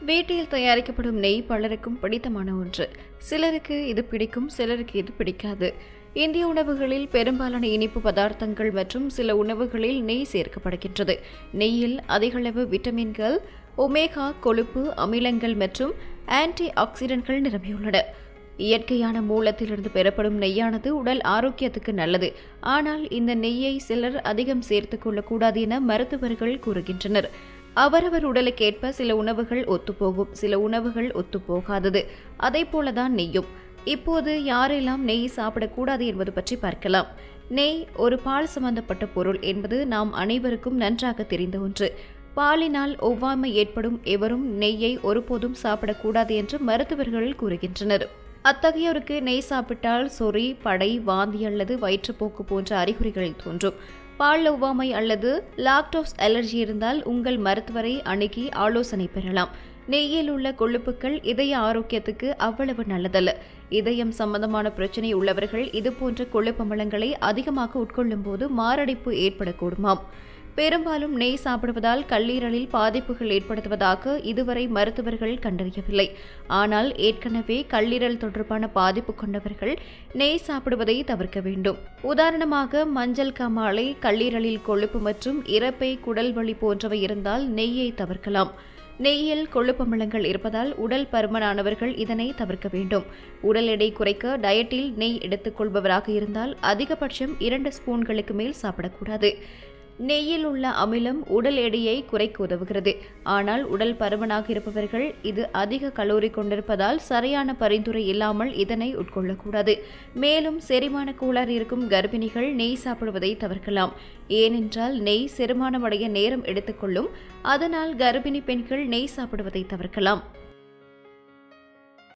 வீட்டில் தயாரிக்கப்படும் நெய் பலருக்கும் பிடித்தமான ஒன்று சிலருக்கு இது பிடிக்கும் சிலருக்கு இது பிடிக்காது இந்திய உணவுகளில் பெரும்பாலான இனிப்பு பதார்த்தங்கள் மற்றும் சில உணவுகளில் நெய் சேர்க்கப்படுகின்றது நெய்யில் அதிகளவு விட்டமின்கள் ஒமேகா கொழுப்பு அமிலங்கள் மற்றும் ஆன்டி ஆக்சிடென்ட்கள் நிரம்பியுள்ளன இயற்கையான மூலத்திலிருந்து பெறப்படும் நெய்யானது உடல் ஆரோக்கியத்துக்கு நல்லது ஆனால் இந்த நெய்யை சிலர் அதிகம் சேர்த்துக் கொள்ளக்கூடாது என மருத்துவர்கள் கூறுகின்றனர் அவரவர் உடலுக்கேற்ப சில உணவுகள் ஒத்துப்போகும் சில உணவுகள் ஒத்துப்போகாதது அதே போலதான் நெய்யும் இப்போது யாரெல்லாம் நெய் சாப்பிடக்கூடாது என்பது பற்றி பார்க்கலாம் நெய் ஒரு பால் சம்பந்தப்பட்ட பொருள் என்பது நாம் அனைவருக்கும் நன்றாக தெரிந்த ஒன்று பாலினால் ஒவ்வாமை ஏற்படும் எவரும் நெய்யை ஒருபோதும் சாப்பிடக்கூடாது என்று மருத்துவர்கள் கூறுகின்றனர் அத்தகையோருக்கு நெய் சாப்பிட்டால் சொறி படை வாந்தி அல்லது வயிற்றுப்போக்கு போன்ற அறிகுறிகள் தோன்றும் பால் ஒவ்வாமை அல்லது லாக்டோஸ் அலர்ஜி இருந்தால் உங்கள் மருத்துவரை அணுகி ஆலோசனை பெறலாம் நெய்யில் உள்ள கொழுப்புக்கள் இதய ஆரோக்கியத்துக்கு அவ்வளவு நல்லதல்ல இதயம் சம்பந்தமான பிரச்சனை உள்ளவர்கள் இதுபோன்ற கொழுப்பமலங்களை அதிகமாக உட்கொள்ளும் போது மாரடைப்பு ஏற்படக்கூடுமாம் பெரும்பாலும் நெய் சாப்பிடுவதால் கல்லீரலில் பாதிப்புகள் ஏற்படுத்துவதாக இதுவரை மருத்துவர்கள் கண்டறியவில்லை ஆனால் ஏற்கனவே கல்லீரல் தொடர்பான பாதிப்பு கொண்டவர்கள் நெய் சாப்பிடுவதை தவிர்க்க வேண்டும் உதாரணமாக மஞ்சள் காமாலை கல்லீரலில் கொழுப்பு மற்றும் இறப்பை குடல் வலி போன்றவை இருந்தால் நெய்யை தவிர்க்கலாம் நெய்யில் கொழுப்பமிலங்கள் இருப்பதால் உடல் பருமனானவர்கள் இதனை தவிர்க்க வேண்டும் உடல் எடை குறைக்க டயட்டில் நெய் எடுத்துக்கொள்பவராக இருந்தால் அதிகபட்சம் இரண்டு ஸ்பூன்களுக்கு மேல் சாப்பிடக்கூடாது நெய்யில் உள்ள அமிலம் உடல் எடையை குறைக்க உதவுகிறது ஆனால் உடல் பருமனாக இருப்பவர்கள் இது அதிக கலோரி கொண்டிருப்பதால் சரியான பரிந்துரை இல்லாமல் இதனை உட்கொள்ளக்கூடாது மேலும் செரிமான கோளாறு இருக்கும் கர்ப்பிணிகள் நெய் சாப்பிடுவதை தவிர்க்கலாம் ஏனென்றால் நெய் செரிமானமடைய நேரம் எடுத்துக்கொள்ளும் அதனால் கர்ப்பிணி பெண்கள் நெய் சாப்பிடுவதை தவிர்க்கலாம்